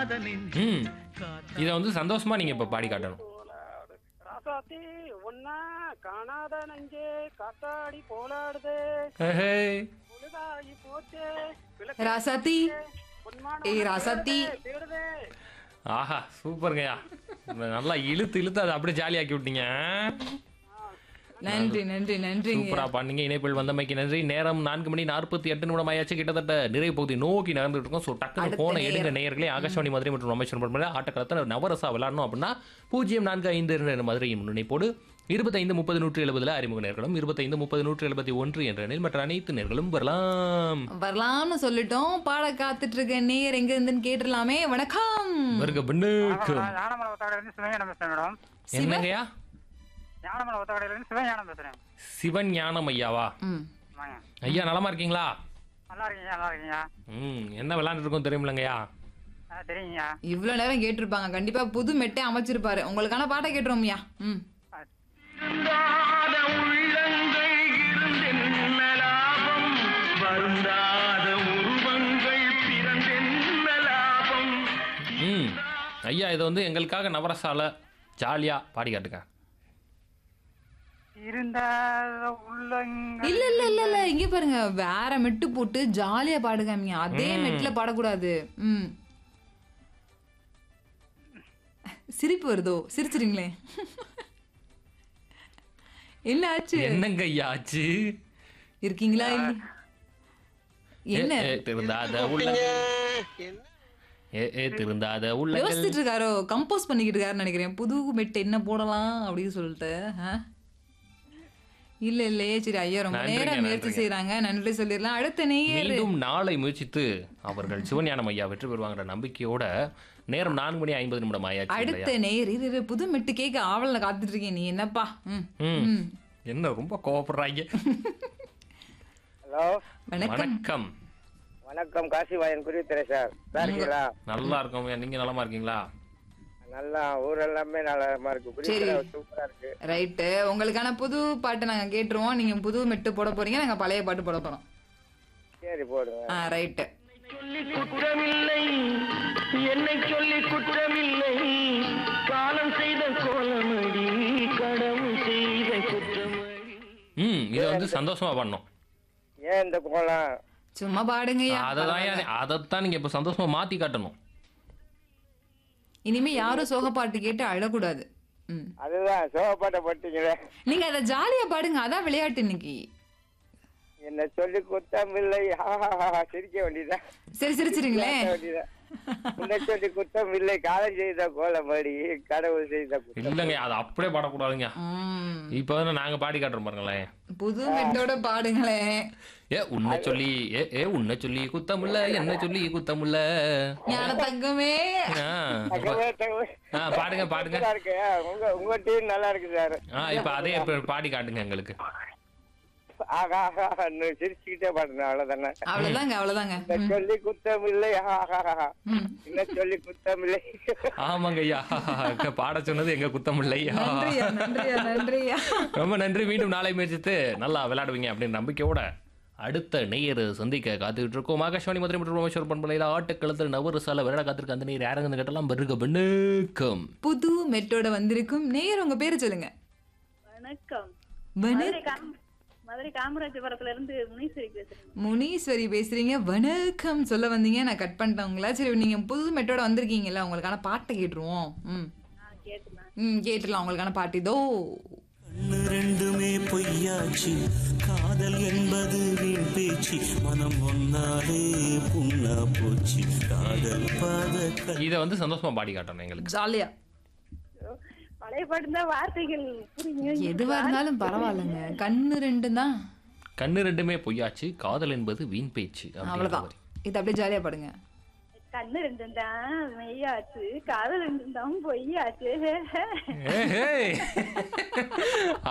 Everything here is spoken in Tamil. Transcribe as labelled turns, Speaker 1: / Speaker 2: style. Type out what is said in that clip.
Speaker 1: ம் இதை வந்து சந்தோஷமா நீங்க இப்ப பாடி காட்டணும்
Speaker 2: ராசாத்தி ஒன்னா காணாத நெஞ்சே காத்தாடி போலாடுதே
Speaker 1: ஹே
Speaker 2: பொழுதாகி போச்சே
Speaker 3: ராசாத்தி ஏய் ராசாத்தி
Speaker 2: தேடுதே
Speaker 1: ஆஹா சூப்பருங்கய்யா நல்லா இழுத்து இழுத்து அதை அப்படியே ஜாலியாக்கி விட்டீங்க
Speaker 3: நன்றி நன்றி நன்றிங்க
Speaker 1: சூப்பரா பண்ணீங்க இணைப்பில் வந்தமைக்கு நன்றி நேரம் நான்கு மணி நாற்பத்தி எட்டு நிமிடம் ஆயாச்சு கிட்டத்தட்ட நிறைய பகுதி நோக்கி நடந்துட்டு இருக்கோம் ஸோ டக்குனு
Speaker 3: அடுத்த
Speaker 1: போன
Speaker 3: நேரம்.
Speaker 1: எடுங்க நேயர்களே ஆகாஷவாணி மதுரை மற்றும் ரமேஸ்வரம் பண்பல ஆட்டக்காலத்தில் நவரசா விளாடணும் அப்படின்னா பூஜ்ஜியம் நான்கு ஐந்து இரண்டு மதுரையின் முன்னிணைப்போடு இருபத்தைந்து முப்பது நூற்றி எழுபதுல அறிமுக நேர்களும் இருபத்தைந்து முப்பது நூற்றி எழுபத்தி ஒன்று என்ற எண்ணில் மற்ற அனைத்து நேர்களும் வரலாம்
Speaker 3: வரலாம்னு சொல்லிட்டோம் பாட காத்துட்டு இருக்க நேர் எங்க இருந்துன்னு கேட்டுடலாமே வணக்கம்
Speaker 1: வருக பின்னுக்கும்
Speaker 2: ஞானமலை ஒத்தக்கடையிலிருந்து சிவஞானம் பேசுறேன் மேடம்
Speaker 1: என்னங்கய்யா
Speaker 2: ஞானமலை ஒத்தக்கடையிலிருந்து சிவஞானம் பேசுறேன்
Speaker 1: சிவன் ஞானம் ஐயாவா
Speaker 3: ம்
Speaker 2: ஆமாங்க
Speaker 1: ஐயா நலமா இருக்கீங்களா
Speaker 2: நல்லா இருக்கீங்க நல்லா இருக்கீங்க
Speaker 1: ம் என்ன விளையாண்டுட்டு இருக்கோம் தெரியுமில்லங்கய்யா
Speaker 2: ஆ தெரியுங்க
Speaker 3: இவ்வளவு நேரம் கேட்டிருப்பாங்க கண்டிப்பா புது மெட்டே அமைச்சிருப்பாரு உங்களுக்கான பாட்டை கேட்டுருவோம்யா ம்
Speaker 4: வருந்தாத உள்ளங்கள் இருந்தென்ன லாபம் வருந்தாத உருவங்கள் பிறந்தென்ன லாபம்
Speaker 1: ம் ஐயா இதை வந்து எங்களுக்காக நவரசால ஜாலியா பாடி காட்டுங்க
Speaker 2: இருந்தாத உள்ளங்கள்
Speaker 3: இல்ல இல்ல இல்ல இல்ல இங்க பாருங்க வேற மெட்டு போட்டு ஜாலியா பாடுகாமிங்க அதே மெட்ல பாடக்கூடாது ம் சிரிப்பு வருதோ சிரிச்சிருங்களே என்ன ஆச்சு
Speaker 1: என்னங்க ஐயா ஆச்சு
Speaker 3: இருக்கீங்களா இல்ல என்ன
Speaker 1: ஏ, ஏ, திருந்தாத உள்ள ஏ ஏ திருந்தாத உள்ளங்கள்
Speaker 3: யோசிச்சுட்டு இருக்காரோ கம்போஸ் பண்ணிக்கிட்டு இருக்காருன்னு நினைக்கிறேன் புது மெட் என்ன போடலாம் அப்படின்னு சொல்லிட்டு ஆ? இல்ல இல்லையே சரி ஐயா ரொம்ப
Speaker 1: நன்றிங்க,
Speaker 3: நேரம் முயற்சி
Speaker 1: நன்றிங்க.
Speaker 3: செய்யறாங்க நன்றி சொல்லிடலாம் அடுத்த நேயர்
Speaker 1: மீண்டும் நாளை முயற்சித்து அவர்கள் சிவஞானம் ஐயா வெற்றி பெறுவாங்கிற நம்பிக்கையோட நேரம் நான்கு மணி ஐம்பது நிமிடம் ஆயாச்சு
Speaker 3: அடுத்த
Speaker 1: இல்லையா?
Speaker 3: நேயர் இது இது புது மெட்டு கேட்க ஆவல காத்துட்டு இருக்கேன் நீ என்னப்பா ம்
Speaker 1: ம்
Speaker 3: ம்.
Speaker 1: என்ன ரொம்ப கோவப்படுறாங்க
Speaker 2: ஹலோ
Speaker 3: வணக்கம்
Speaker 1: வணக்கம்
Speaker 2: வணக்கம் காசிவாயன் குறித்துறை சார் நல்லா இருக்கீங்களா
Speaker 1: நல்லா இருக்கோம் நீங்க நலமா இருக்கீங்களா
Speaker 2: நல்லா ஊர் எல்லாமே நல்லா இருக்கு குறித்துறை சூப்பரா இருக்கு
Speaker 3: ரைட்டு உங்களுக்கான புது பாட்டு நாங்க கேட்டுருவோம் நீங்க புது மெட்டு போட போறீங்க நாங்க பழைய பாட்டு போட போறோம்
Speaker 2: சரி போடுங்க
Speaker 3: ஆ ரைட்டு
Speaker 4: சொல்லி குற்றமில்லை என்னை சொல்லி குற்றமில்லை காலம் செய்த கோலமடி கடவுள் செய்த குற்றமடி
Speaker 1: ம் இதை வந்து சந்தோஷமா பண்ணோம்
Speaker 2: ஏன் இந்த கோலம்
Speaker 3: சும்மா பாடுங்கய்யா
Speaker 1: அதை அதைத்தான் நீங்க இப்ப சந்தோஷமா மாத்தி காட்டணும்
Speaker 3: இனிமே யாரும் சோக பாட்டு கேட்டு அழக்கூடாது ம்
Speaker 2: அதுதான் சோகப்பாட்டை பட்டீங்களே
Speaker 3: நீங்க அதை ஜாலியா பாடுங்க அதான் விளையாட்டு இன்னைக்கு
Speaker 2: என்ன சொல்லி குத்தம் இல்லை சிரிக்க வேண்டியதான்
Speaker 3: சரி சிரிச்சிருங்களே
Speaker 2: வேண்டியதான் உன்னை சொல்லி குத்தம் இல்லை காலம் செய்த கோலமடி கடவுள் செய்த குத்தம்
Speaker 1: இல்லைங்க அதை அப்படியே பாடக்கூடாதுங்க
Speaker 3: ம்
Speaker 1: இப்போ வந்து நாங்க பாடி காட்டுறோம் பாருங்களேன்
Speaker 3: புது மெட்டோட பாடுங்களேன்
Speaker 1: ஏ உன்னை சொல்லி ஏ ஏ உன்னை சொல்லி குத்தமுல்ல என்ன சொல்லி குத்தமுல்ல
Speaker 3: ஞான தங்கமே
Speaker 1: ஆ,
Speaker 2: தகவே, தகவே.
Speaker 1: ஆ, பாடுங்க பாடுங்க
Speaker 2: நல்லா இருக்கு உங்க உங்க டீம் நல்லா இருக்கு சார்
Speaker 1: ஆ இப்ப அதே இப்ப பாடி காட்டுங்க எங்களுக்கு
Speaker 2: ஆகா ஆகா சிரிச்சுக்கிட்டே பாடுறேன் அவ்வளவுதானே
Speaker 3: அவ்வளவுதாங்க அவ்வளவுதாங்க
Speaker 2: என்ன சொல்லி குத்தம் இல்லை ஆஹா
Speaker 3: ம்.
Speaker 2: என்ன சொல்லி குத்தம் இல்லை
Speaker 1: ஆமாங்க ஐயா பாட சொன்னது எங்க குத்தம் இல்லையா
Speaker 3: நன்றியா நன்றியா நன்றியா
Speaker 1: ரொம்ப நன்றி மீண்டும் நாளை முயற்சித்து நல்லா விளையாடுவீங்க அப்படின்னு நம்பிக்கையோட அடுத்த நேயர் சந்திக்க காத்துக்கிட்டு இருக்கோம் ஆகாஷவாணி மதுரை மற்றும் ராமேஸ்வரம் பண்பலையில் ஆட்டக்களத்தில் நவரசால விளையாட காத்திருக்க அந்த நீர் யாருங்க கேட்டலாம் பருக பண்ணுக்கம்
Speaker 3: புது மெட்டோட வந்திருக்கும் நேயர் உங்க பேரு சொல்லுங்க
Speaker 5: வணக்கம்
Speaker 3: வண
Speaker 5: மதுரை காம்- மதுரை காமராஜபுரத்துல இருந்து முனீஸ்வரி பேசுறேன்
Speaker 3: முனீஸ்வரி பேசுறீங்க வணக்கம் சொல்ல வந்தீங்க நான் கட் பண்ணிட்டேன் உங்களா சரி நீங்க புது மெட்டோட வந்திருக்கீங்கல்ல உங்களுக்கான பாட்டை கேட்டுருவோம் ம்
Speaker 5: நான் கேட்டுலாம்
Speaker 3: ம் கேட்டுலாம் உங்களுக்கான பாட்டு இதோ
Speaker 6: கண்ணு ரெண்டுமே பொய்யாச்சு காதல் என்பது வீண் பேச்சு மனம் ஒன்னாலே புண்ணா போச்சு காதல் பாத கண்
Speaker 1: இதை வந்து சந்தோஷமா பாடி காட்டணும் எங்களுக்கு
Speaker 3: ஜாலியா
Speaker 5: பழைய பாட்டு தான் வார்த்தைகள் புரியுங்க
Speaker 3: எதுவா இருந்தாலும் பரவாயில்லைங்க கண்ணு ரெண்டு தான்
Speaker 1: கண்ணு ரெண்டுமே பொய்யாச்சு காதல் என்பது வீண் பேச்சு அப்படின்ற
Speaker 3: அவ்வளவுதான்
Speaker 1: மாதிரி.
Speaker 3: இது அப்படியே ஜாலியா பாடுங்க
Speaker 5: கண்ணு ரெண்டும் தான் மெய்யாச்சு காதல் ரெண்டும் தான் பொய்யாச்சு
Speaker 1: ஏய், ஏய்.